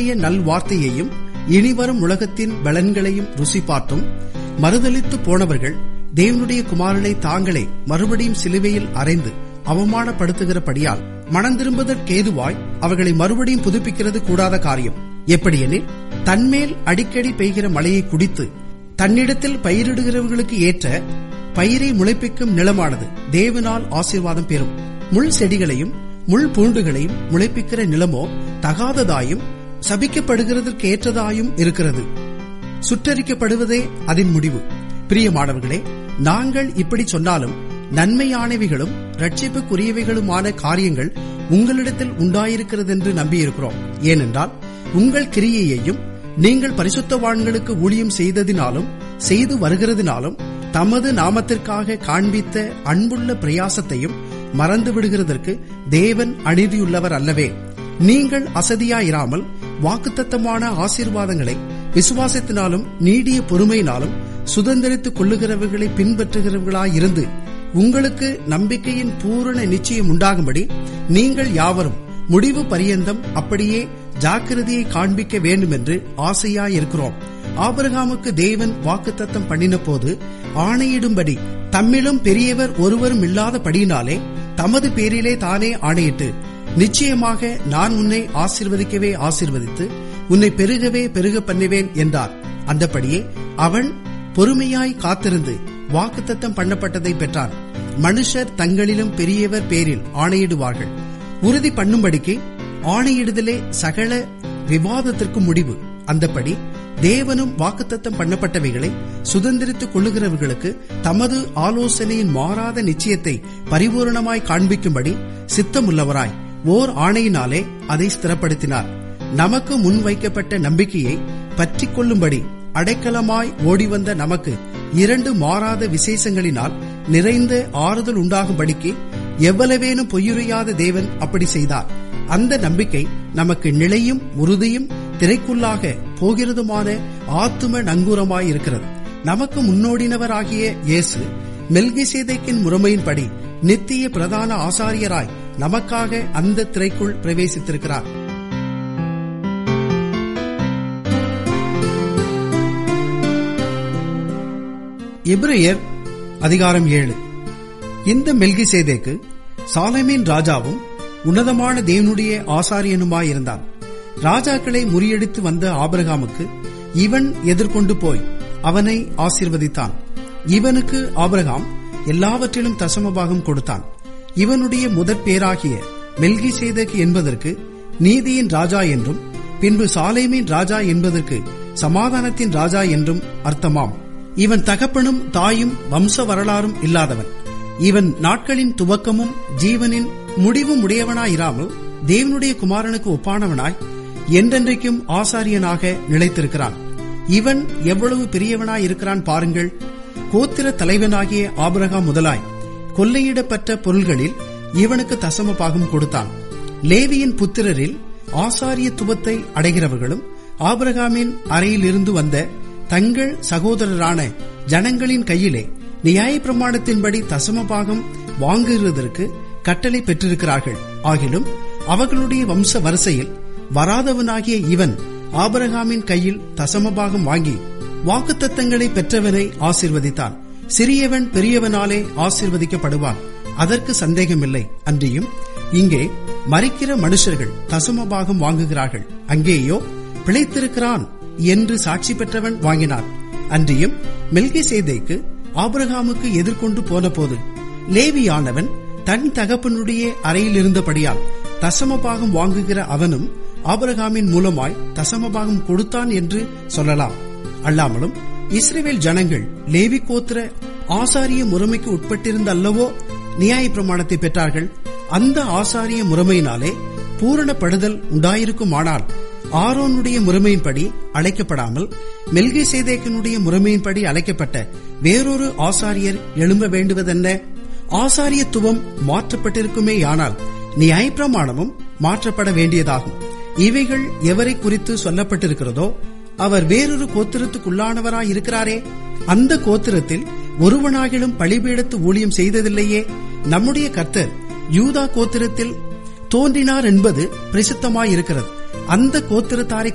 தேவனுடைய நல்வார்த்தையையும் இனிவரும் உலகத்தின் பலன்களையும் ருசி பார்த்தும் மறுதலித்து போனவர்கள் தேவனுடைய குமாரனை தாங்களே மறுபடியும் சிலுவையில் அறைந்து அவமானப்படுத்துகிறபடியால் மனம் திரும்புவதற்கேதுவாய் அவர்களை மறுபடியும் புதுப்பிக்கிறது கூடாத காரியம் எப்படியெனில் தன்மேல் அடிக்கடி பெய்கிற மழையை குடித்து தன்னிடத்தில் பயிரிடுகிறவர்களுக்கு ஏற்ற பயிரை முளைப்பிக்கும் நிலமானது தேவனால் ஆசீர்வாதம் பெறும் முள் செடிகளையும் முள் பூண்டுகளையும் முளைப்பிக்கிற நிலமோ தகாததாயும் சபிக்கப்படுகிறதற்கு ஏற்றதாயும் இருக்கிறது சுற்றரிக்கப்படுவதே அதன் முடிவு பிரியமானவர்களே நாங்கள் இப்படி சொன்னாலும் நன்மையானவைகளும் ரட்சிப்புக்குரியவைகளுமான காரியங்கள் உங்களிடத்தில் உண்டாயிருக்கிறது என்று நம்பியிருக்கிறோம் ஏனென்றால் உங்கள் கிரியையையும் நீங்கள் பரிசுத்தவான்களுக்கு ஊழியம் செய்ததினாலும் செய்து வருகிறதினாலும் தமது நாமத்திற்காக காண்பித்த அன்புள்ள பிரயாசத்தையும் மறந்து விடுகிறதற்கு தேவன் அநீதியுள்ளவர் அல்லவே நீங்கள் அசதியாயிராமல் வாக்குத்தத்தமான ஆசீர்வாதங்களை விசுவாசத்தினாலும் நீடிய பொறுமையினாலும் சுதந்திரித்துக் கொள்ளுகிறவர்களை பின்பற்றுகிறவர்களாயிருந்து உங்களுக்கு நம்பிக்கையின் பூரண நிச்சயம் உண்டாகும்படி நீங்கள் யாவரும் முடிவு பரியந்தம் அப்படியே ஜாக்கிரதையை காண்பிக்க வேண்டும் என்று ஆசையாயிருக்கிறோம் ஆபிரகாமுக்கு தேவன் வாக்குத்தத்தம் பண்ணின போது ஆணையிடும்படி தம்மிலும் பெரியவர் ஒருவரும் இல்லாதபடியினாலே தமது பேரிலே தானே ஆணையிட்டு நிச்சயமாக நான் உன்னை ஆசிர்வதிக்கவே ஆசிர்வதித்து உன்னை பெருகவே பெருக பண்ணுவேன் என்றார் அந்தபடியே அவன் பொறுமையாய் காத்திருந்து வாக்குத்தத்தம் பண்ணப்பட்டதை பெற்றான் மனுஷர் தங்களிலும் பெரியவர் பேரில் ஆணையிடுவார்கள் உறுதி பண்ணும்படிக்கு ஆணையிடுதலே சகல விவாதத்திற்கு முடிவு அந்தபடி தேவனும் வாக்குத்தத்தம் பண்ணப்பட்டவைகளை சுதந்திரித்துக் கொள்ளுகிறவர்களுக்கு தமது ஆலோசனையின் மாறாத நிச்சயத்தை பரிபூரணமாய் காண்பிக்கும்படி சித்தமுள்ளவராய் ஓர் ஆணையினாலே அதை ஸ்திரப்படுத்தினார் நமக்கு முன் வைக்கப்பட்ட நம்பிக்கையை பற்றி கொள்ளும்படி அடைக்கலமாய் ஓடிவந்த நமக்கு இரண்டு மாறாத விசேஷங்களினால் நிறைந்த ஆறுதல் உண்டாகும்படிக்கு எவ்வளவேனும் பொய்யுரையாத தேவன் அப்படி செய்தார் அந்த நம்பிக்கை நமக்கு நிலையும் உறுதியும் திரைக்குள்ளாக போகிறதுமான ஆத்தும நங்கூரமாயிருக்கிறது நமக்கு முன்னோடினவராகிய இயேசு மெல்கிசேதைக்கின் முறைமையின்படி நித்திய பிரதான ஆசாரியராய் நமக்காக அந்த திரைக்குள் பிரவேசித்திருக்கிறார் எப்ரேயர் அதிகாரம் ஏழு இந்த மெல்கிசேதேக்கு சாலமீன் ராஜாவும் உன்னதமான தேவனுடைய ஆசாரியனுமாயிருந்தான் ராஜாக்களை முறியடித்து வந்த ஆபிரகாமுக்கு இவன் எதிர்கொண்டு போய் அவனை ஆசீர்வதித்தான் இவனுக்கு ஆபிரகாம் எல்லாவற்றிலும் தசமபாகம் கொடுத்தான் இவனுடைய முதற் பேராகிய மெல்கிசேதேக்கு என்பதற்கு நீதியின் ராஜா என்றும் பின்பு சாலேமின் ராஜா என்பதற்கு சமாதானத்தின் ராஜா என்றும் அர்த்தமாம் இவன் தகப்பனும் தாயும் வம்ச வரலாறும் இல்லாதவன் இவன் நாட்களின் துவக்கமும் ஜீவனின் முடிவும் உடையவனாயிராமல் தேவனுடைய குமாரனுக்கு ஒப்பானவனாய் என்றென்றைக்கும் ஆசாரியனாக நிலைத்திருக்கிறான் இவன் எவ்வளவு பெரியவனாயிருக்கிறான் பாருங்கள் கோத்திர தலைவனாகிய ஆபிரகாம் முதலாய் கொள்ளையிடப்பட்ட பொருள்களில் இவனுக்கு தசம பாகம் கொடுத்தான் லேவியின் புத்திரரில் ஆசாரியத்துவத்தை அடைகிறவர்களும் ஆபிரகாமின் அறையிலிருந்து வந்த தங்கள் சகோதரரான ஜனங்களின் கையிலே நியாய பிரமாணத்தின்படி தசமபாகம் வாங்குகிறதற்கு கட்டளை பெற்றிருக்கிறார்கள் ஆகிலும் அவர்களுடைய வம்ச வரிசையில் வராதவனாகிய இவன் ஆபரகாமின் கையில் தசமபாகம் வாங்கி வாக்குத்தத்தங்களை பெற்றவனை ஆசிர்வதித்தான் சிறியவன் பெரியவனாலே ஆசிர்வதிக்கப்படுவான் அதற்கு சந்தேகமில்லை அன்றியும் இங்கே மறிக்கிற மனுஷர்கள் தசமபாகம் வாங்குகிறார்கள் அங்கேயோ பிழைத்திருக்கிறான் என்று சாட்சி பெற்றவன் வாங்கினான் அன்றியும் மெல்கி சேதைக்கு ஆபிரகாமுக்கு எதிர்கொண்டு போன போது லேவியானவன் தன் தகப்பனுடைய அறையில் இருந்தபடியால் தசமபாகம் வாங்குகிற அவனும் ஆபிரகாமின் மூலமாய் தசமபாகம் கொடுத்தான் என்று சொல்லலாம் அல்லாமலும் இஸ்ரேல் ஜனங்கள் லேவி கோத்திர ஆசாரிய முறைமைக்கு உட்பட்டிருந்த அல்லவோ நியாய பிரமாணத்தை பெற்றார்கள் அந்த ஆசாரிய முறைமையினாலே பூரணப்படுதல் உண்டாயிருக்குமானால் ஆரோனுடைய முறைமையின்படி அழைக்கப்படாமல் மெல்கி சேதேக்கனுடைய முறைமையின்படி அழைக்கப்பட்ட வேறொரு ஆசாரியர் எழும்ப வேண்டுவதென்ன ஆசாரியத்துவம் மாற்றப்பட்டிருக்குமே ஆனால் நியாயப்பிரமாணமும் மாற்றப்பட வேண்டியதாகும் இவைகள் எவரை குறித்து சொல்லப்பட்டிருக்கிறதோ அவர் வேறொரு கோத்திரத்துக்குள்ளானவராய் இருக்கிறாரே அந்த கோத்திரத்தில் ஒருவனாகிலும் பழிபீடத்து ஊழியம் செய்ததில்லையே நம்முடைய கர்த்தர் யூதா கோத்திரத்தில் தோன்றினார் என்பது பிரசித்தமாயிருக்கிறது அந்த கோத்திரத்தாரை